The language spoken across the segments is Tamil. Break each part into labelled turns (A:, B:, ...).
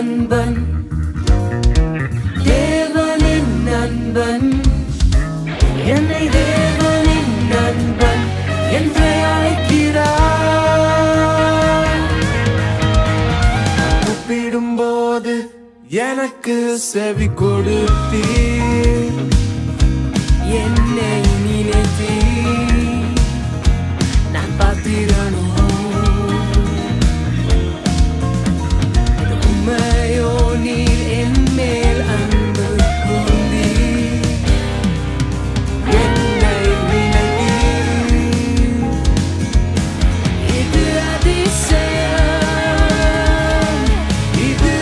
A: நண்பன் தேவனின் நண்பன் என்னை தேவனின் நண்பன் என்று அழைக்கிறார்
B: கூப்பிடும்போது எனக்கு செவி கொடுத்தீர்
A: என்னை நினைத்தீர் நான் பார்த்திடணும் அது உண்மையோ நீர் என் மேல் அன்பு கூர்ந்தீர். என்னை நினைத்தீர். இது அதிசயம் இது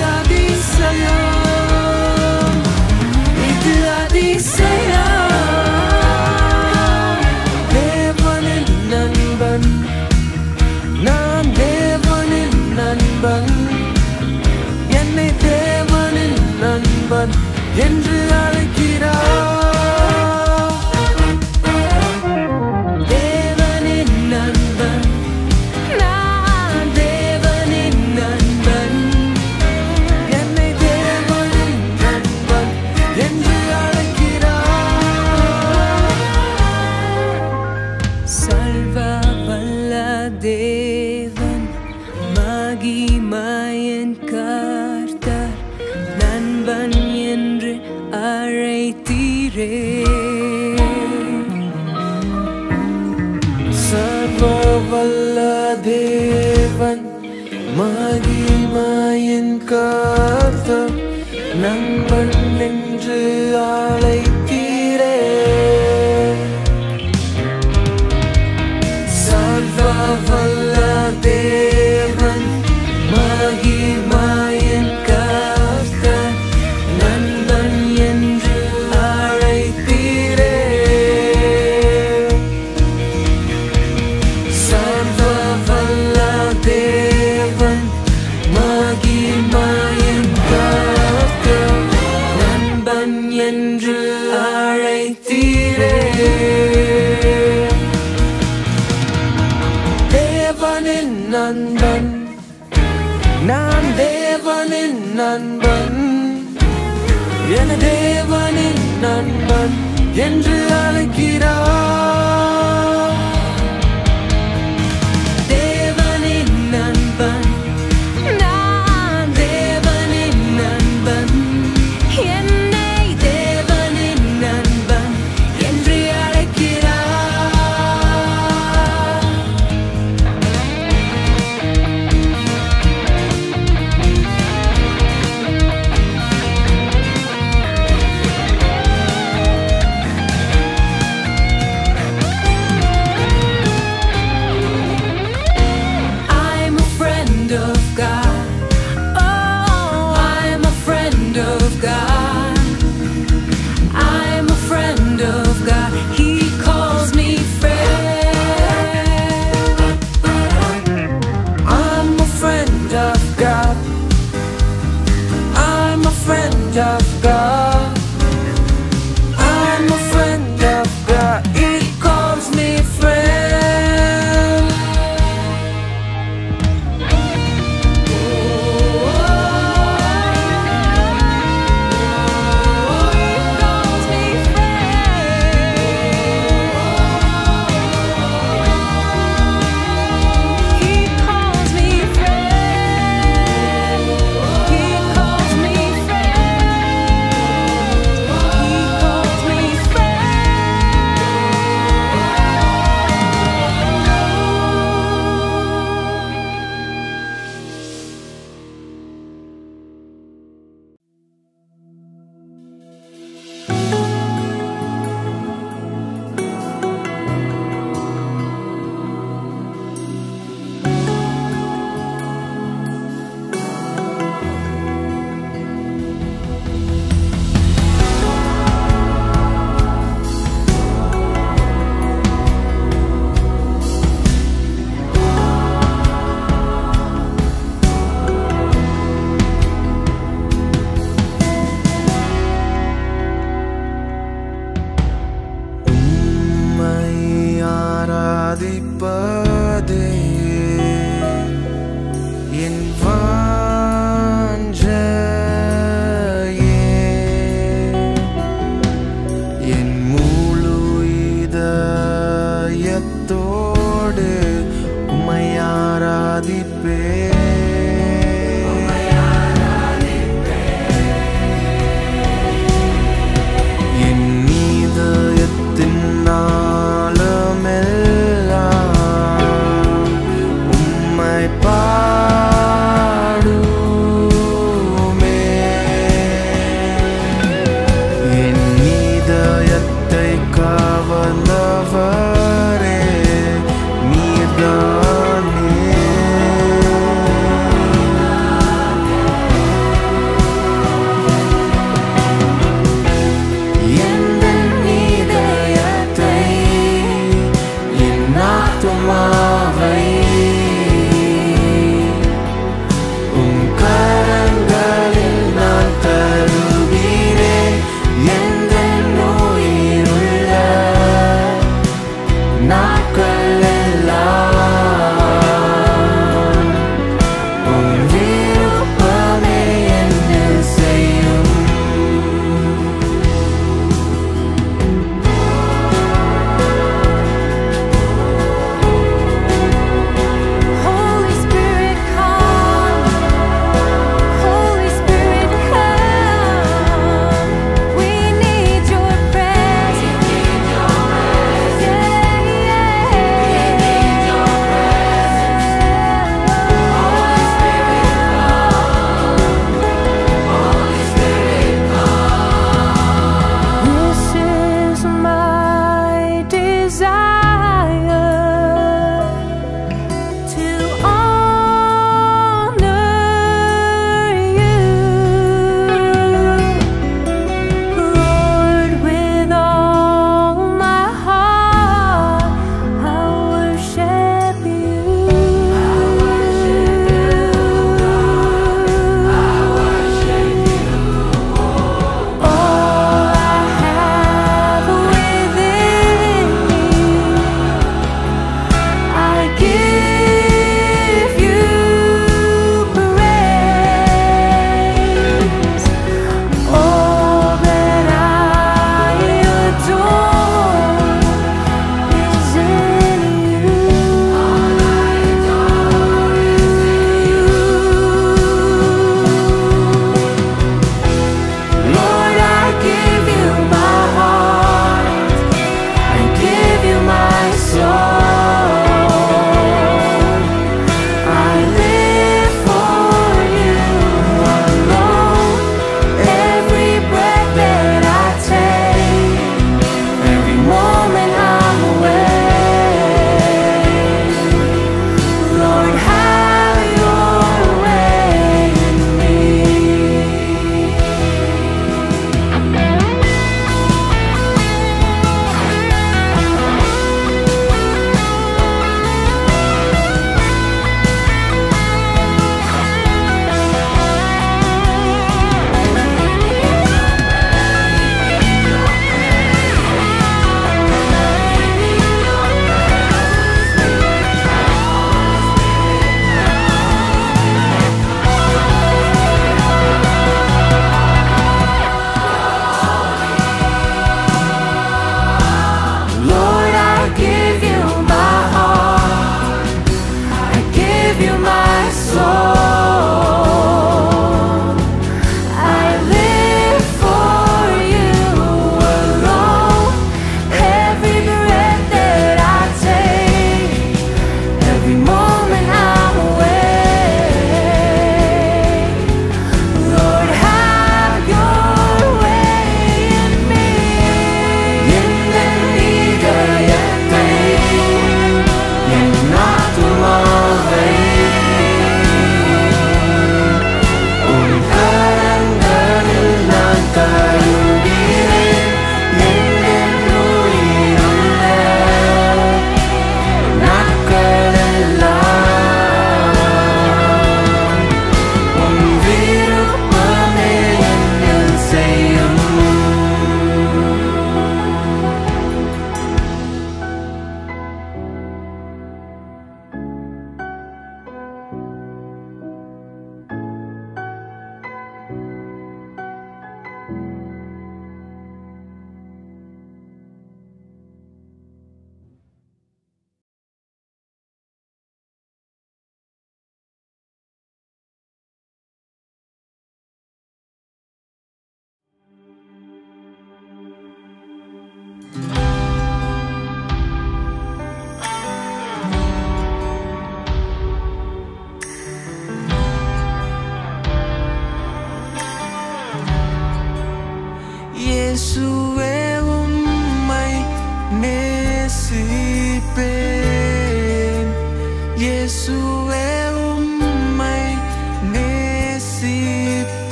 A: அதிசயம் இது அதிசயம் தேவனின் நண்பன் நான் தேவனின் நண்பன் என்னை தேவனின் நண்பன் என்று அழைக்கிறார் தேவனின் நண்பன் நான் தேவனின் நண்பன் என்னை தேவனின் நண்பன் என்று அழைக்கிறார் சர்வ வல்ல தேவன் மகிமாயன் கர்த்தர் நண்பன் என்று அழைத்தீரே
B: சர்வ வல்ல தேவன் மகிமாயின் கர்த்தர் நண்பன் என்று அழைத்தீரே சர்வ வல்ல தேவன் மகிமாயின் கர்த்தர் நண்பன் என்று அழைத்தீரே சர்வ வல்ல தேவன் மகிமாயின் கர்த்தர் நண்பன் என்று அழைத்தீரே தேவனின் நண்பன் நான் தேவனின் நண்பன் என தேவனின் நண்பன் என்று அழைக்கிறார்
A: தேவனின் நண்பன் நான் தேவனின் நண்பன் என்னை தேவனின் நண்பன் என்று அழைக்கிறார் I'm a friend of God. Oh, I'm a friend of God. I'm a friend of God. He calls me friend.
B: I'm a friend of God. I'm a friend of God. I'm a friend of God. He calls me friend.
A: calls me friend. He calls me friend. He calls me friend. He calls me friend.
B: உம்மை ஆராதிப்பதே என் வாஞ்சை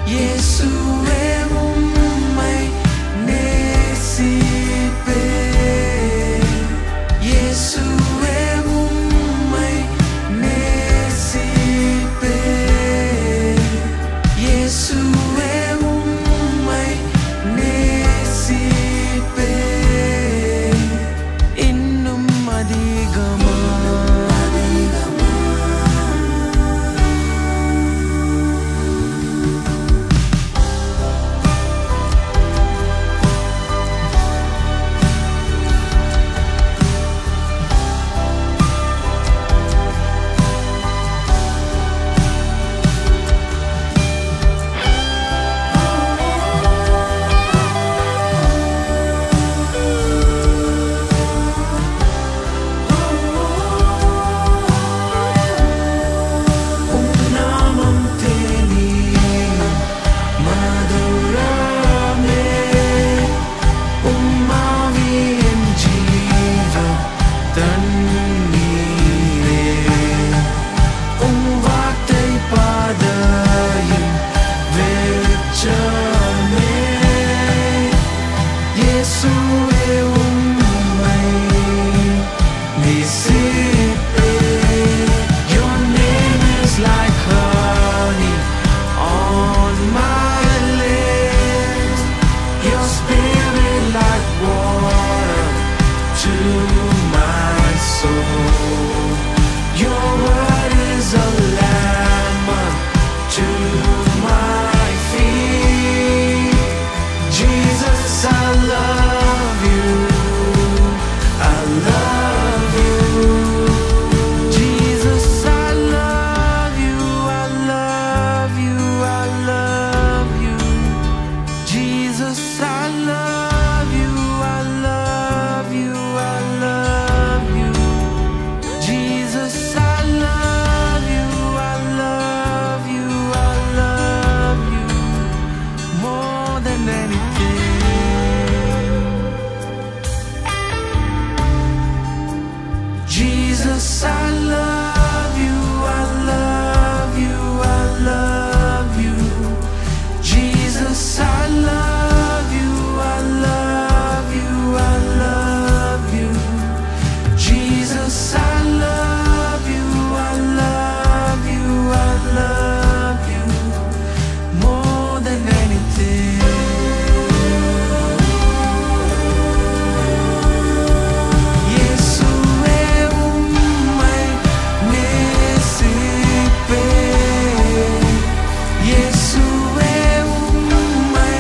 B: இயேசுவே உம்மை நேசிப்பேன் இயேசுவே உம்மை நேசிப்பேன் இயேசுவே உம்மை நேசிப்பேன் இன்னும் அதிகமா உம் நாமம் தேனியும் மதுரமே உம் ஆவியின் ஜீவ தண்ணீரே உம் வார்த்தை பாதையின் வெளிச்சமே இயேசுவே உம்மை நேசிப்பேன். Your name is like honey on my lips. Your spirit like water to my soul. Your word is a lamp to my feet. Jesus, I love you. I love you. Jesus, I love you. I love you. I love you. Jesus, I love you. I love you. I love you. Jesus, I love you. I love you. I love you more than anything. Jesus, I love you, I love you, I love you. Jesus, I love you, I love you, I love you. Jesus, I love you, I love you, I love you more than anything. இயேசுவே உம்மை நேசிப்பேன். இயேசுவே உம்மை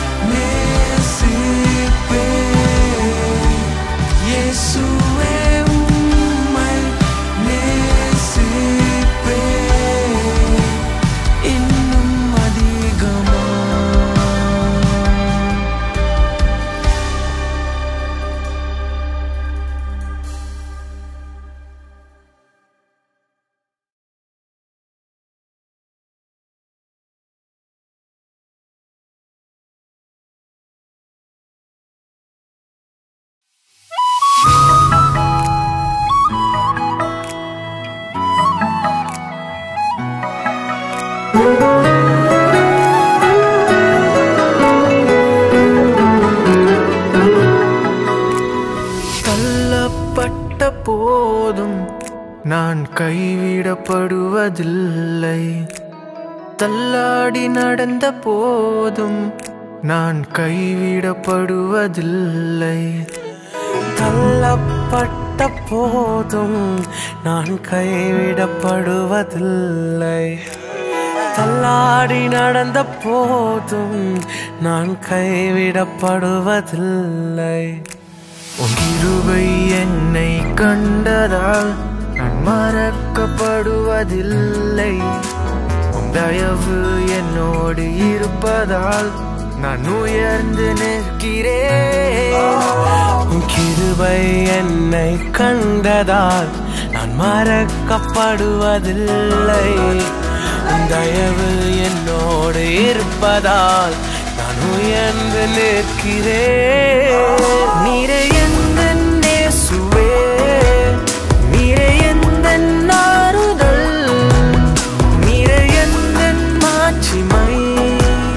B: நேசிப்பேன். இயேசுவே உம்மை நேசிப்பேன். இன்னும் அதிகமா தள்ளப்பட்ட போதும் நான் கைவிடப்படுவதில்லை தள்ளாடி நடந்த போதும் நான் கைவிடப்படுவதில்லை தள்ளப்பட்ட போதும் நான் கைவிடப்படுவதில்லை தள்ளாடி நடந்த போதும் நான் கைவிடப்படுவதில்லை உன் கிருபை என்னை கண்டதால் நான் மறக்கப்படுவதில்லை உன் தயவு என்னோடு இருப்பதால் நான் உயர்ந்து நிற்கிறேன் உன் கிருபை என்னை கண்டதால் நான் மறக்கப்படுவதில்லை உன் தயவு என்னோடு இருப்பதால் நான் உயர்ந்து நிற்கிறேன் நீரே எந்த நேசுவே நீரே எந்த ஆறுதல் நீரே எந்த மாட்சிமை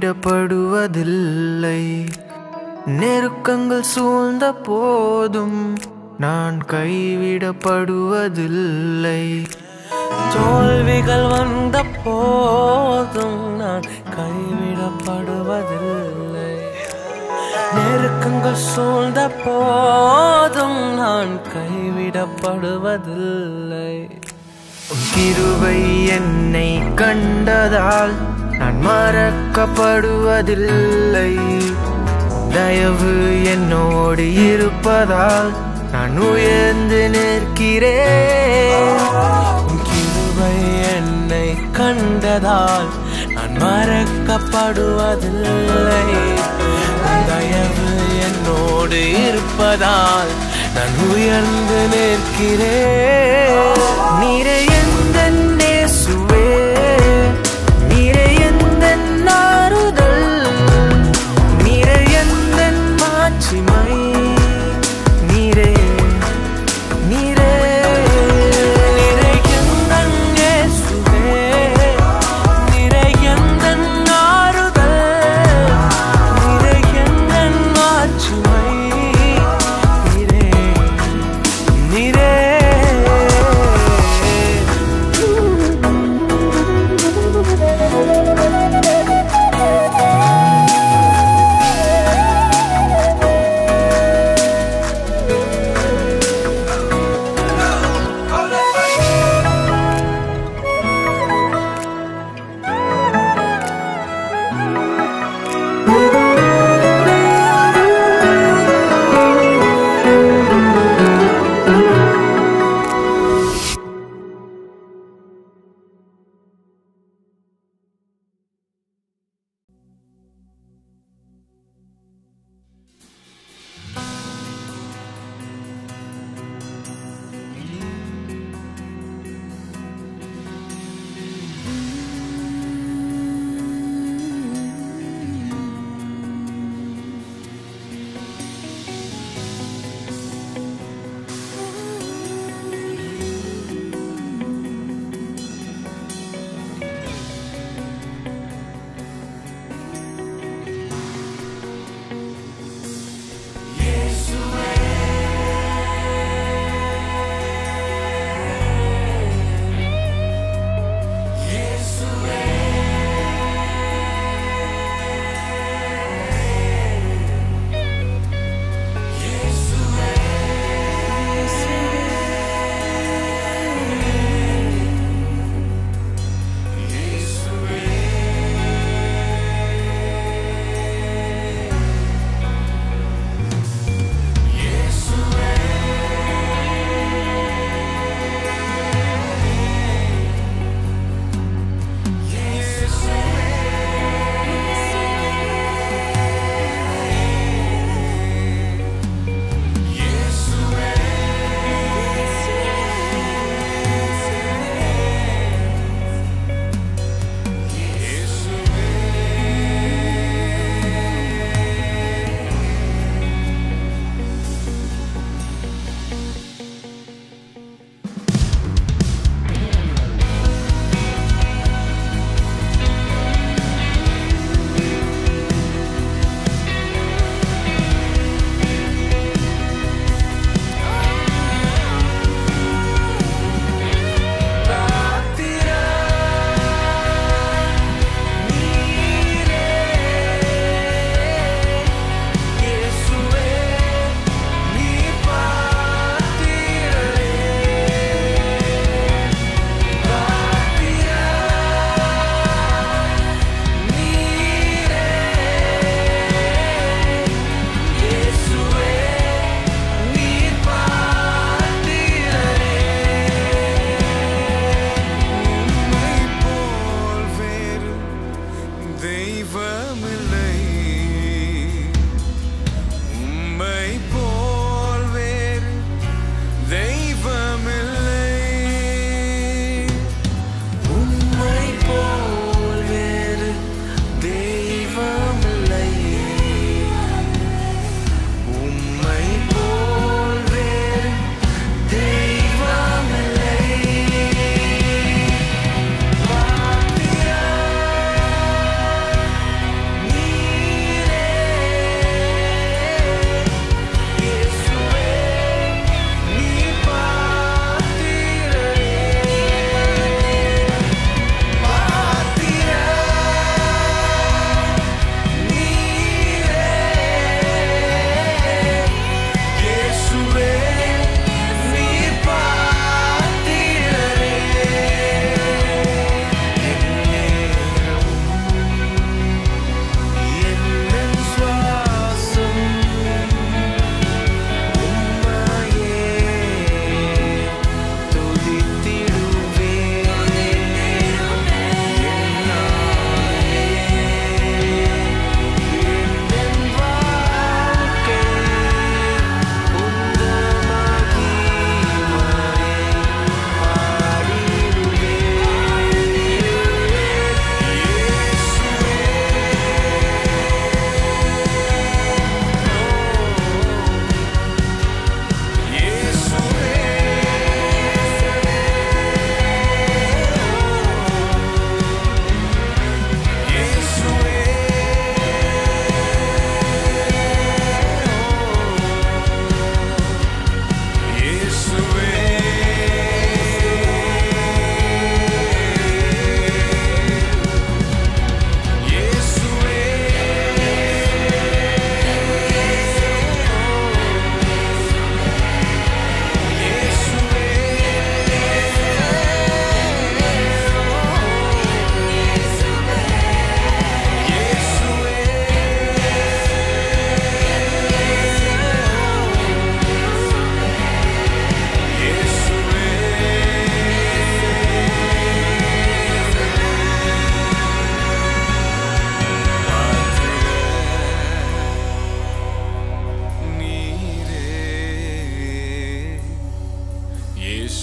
B: கைவிடப்படுவதில்லை நெருக்கங்கள் சூழ்ந்த போதும் நான் கைவிடப்படுவதில்லை
C: தோல்விகள் வந்த போதும் நான் கைவிடப்படுவதில்லை நெருக்கங்கள் சூழ்ந்த போதும் நான் கைவிடப்படுவதில்லை
B: உன் கிருபை என்னை கண்டதால் நான் மறக்கப்படுவதில்லை தயவு என்னோடு இருப்பதால் நான் உயர்ந்து நிற்கிறேன்
C: உன் கிருபை என்னை கண்டதால் நான் மறக்கப்படுவதில்லை உன் தயவு என்னோடு இருப்பதால் நான் உயர்ந்து நிற்கிறேன்
B: நீரே எந்த நேசுவே நீரே எந்த நாறுதல் நீரே எந்த மாட்சிமை நீரே நீரே
C: நிறையந்தன் இயேசுவே, நிறையந்தன் ஆறுதல், நிறையந்தன் மாட்சிமை, நீரே, நீரே.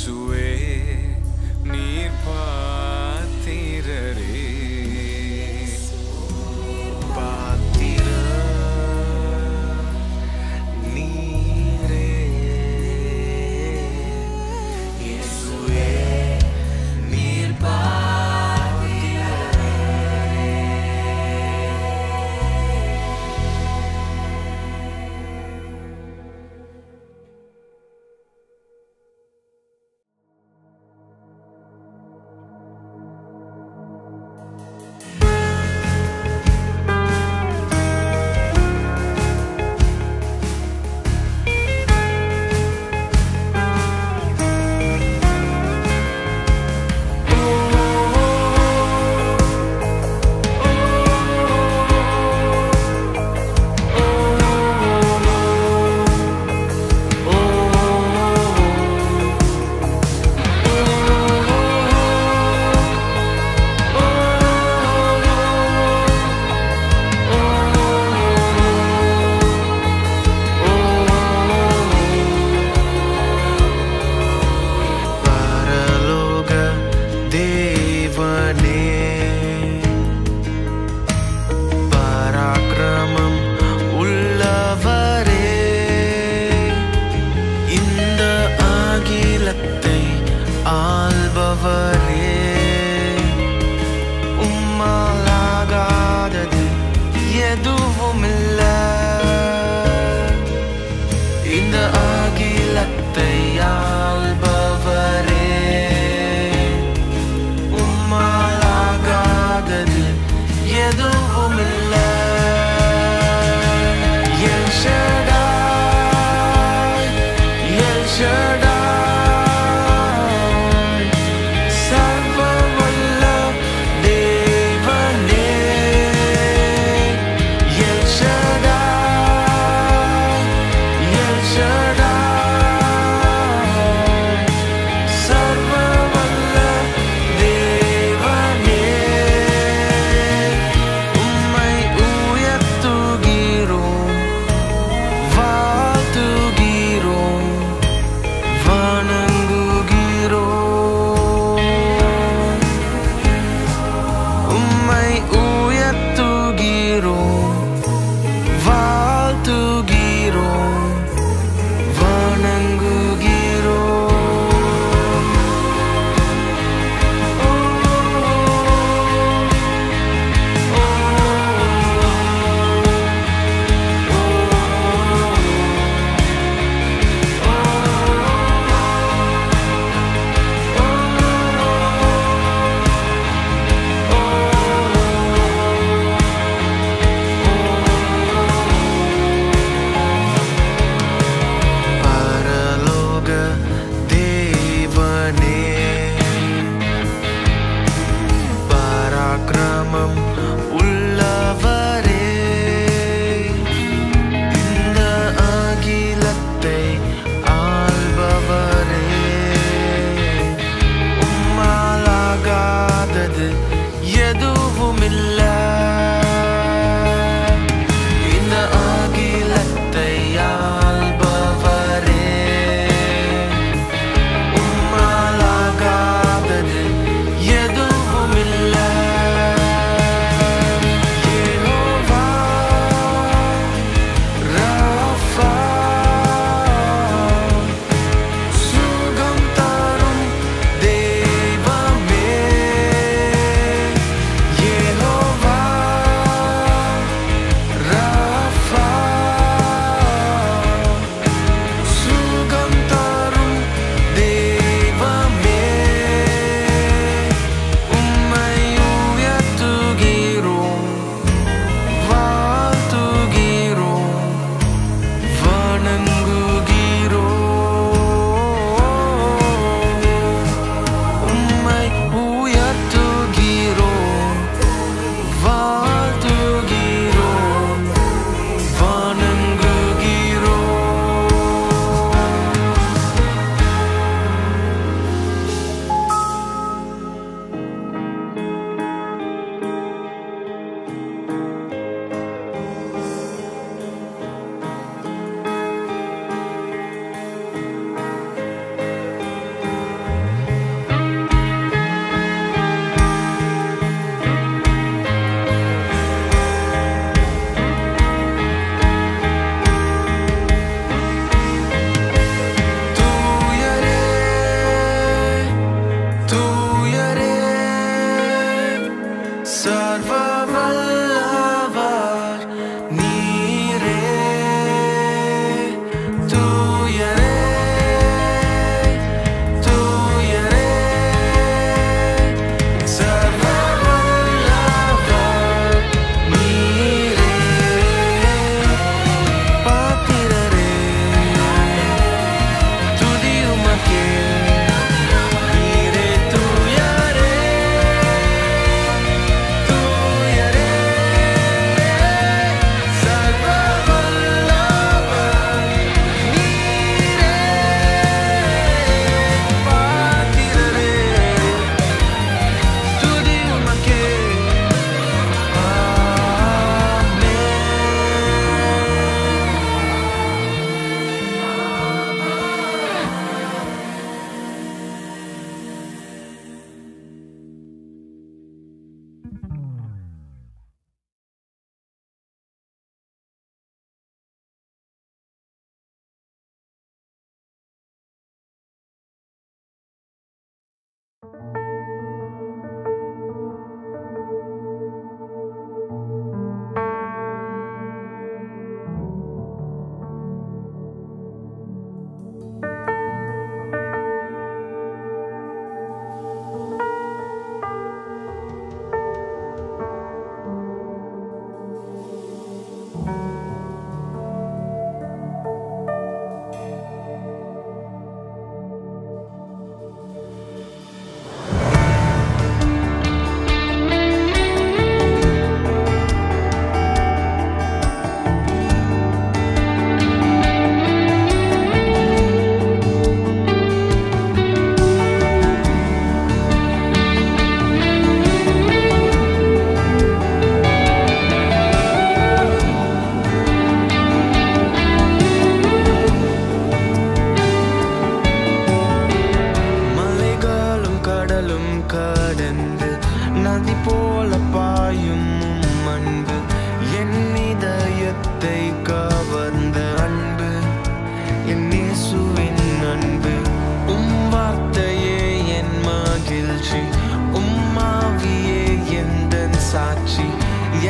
D: இயேசுவே நீர் பாத்திரரே பாத்திர நீரே இயேசுவே நீர் பரலோக தேவனே பராக்கிரமம் உள்ளவரே இந்த அகிலத்தை ஆள்பவரே உம்மாலாகாதது எதுவுமில்லை இந்த அகிலத்தை ஆள்பவரே உம்மாலாகாதது எதுவுமில்லை எல் ஷடாய், எல் ஷடாய், சர்வவல்ல தேவனே. எல் ஷடாய், எல் ஷடாய், சர்வவல்ல தேவனே. உம்மை உயர்த்துகிறோம் வாழ்த்துகிறோம்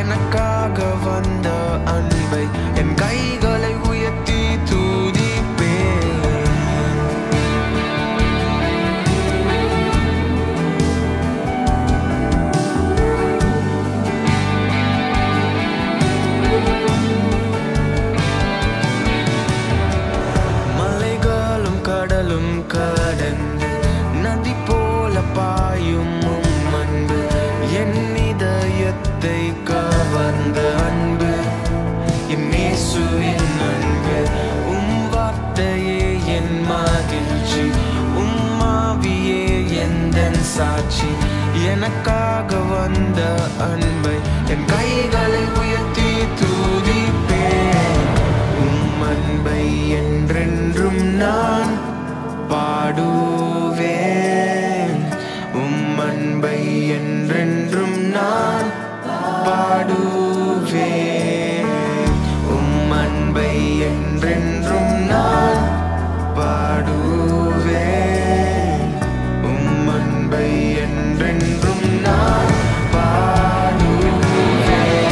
B: எனக்காக வந்த அன்பை என் கைகளை உயர்த்தி தூதிப்பேன் மலைகளும் கடலும் கடந்து நதி போல பாயும் உம் அன்பு என் இதயத்தை கவர்ந்த அன்பு என் இயேசுவின் அன்பு உம் வார்த்தையே என் மகிழ்ச்சி உம் ஆவியே எந்தன் சாட்சி எனக்காக வந்த அன்பை என் கைகளை உயர்த்தி தூதிப்பேன் உம் அன்பை என்றென்றும் நான் பாடுவேன் உம் அன்பை என்றென்றும் நான் பாடுவேன் உம் அன்பை என்றென்றும் நான் பாடுவேன் உம் அன்பை என்றென்றும் நான் பாடுவேன்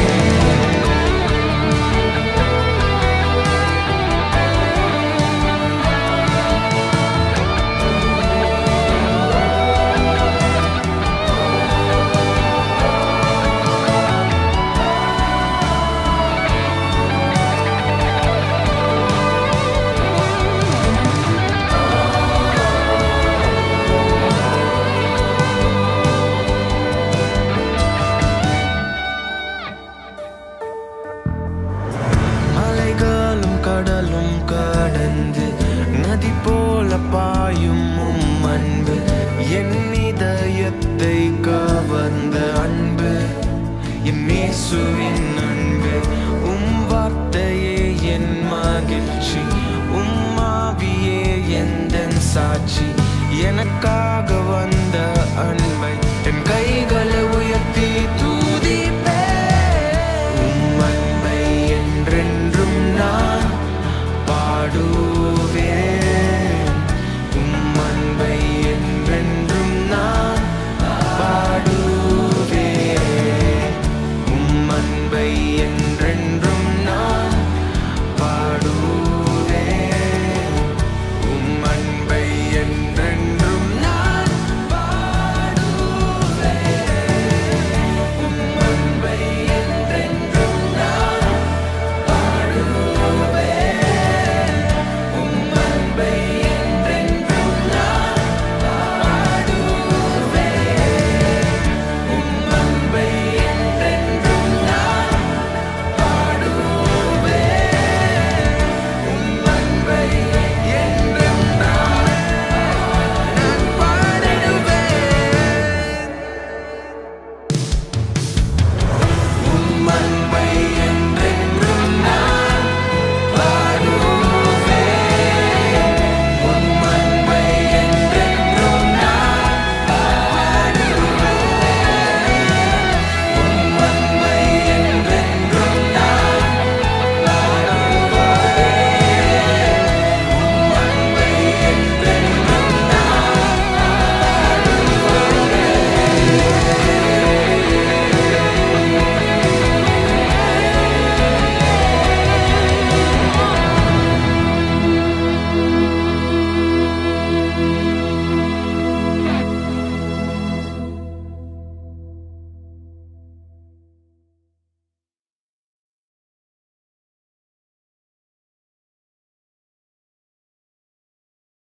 B: மலைகளும் கடலும் கடந்து நதி போல பாயும் உம் அன்பு என் இதயத்தை கவர்ந்த அன்பு என் இயேசுவின் அன்பு உம் வார்த்தையே என் மகிழ்ச்சி உம் ஆவியே எந்தன் சாட்சி எனக்காக வந்த அன்பை என் கைகளை உயர்த்தி தூதிப்பேன் உம் அன்பை என்றென்றும் நான் பாடுவேன் உம் அன்பை என்றென்றும் நான் பாடுவேன் உம் அன்பை என்றென்றும் நான் பாடுவேன் உம் அன்பை என்றென்றும்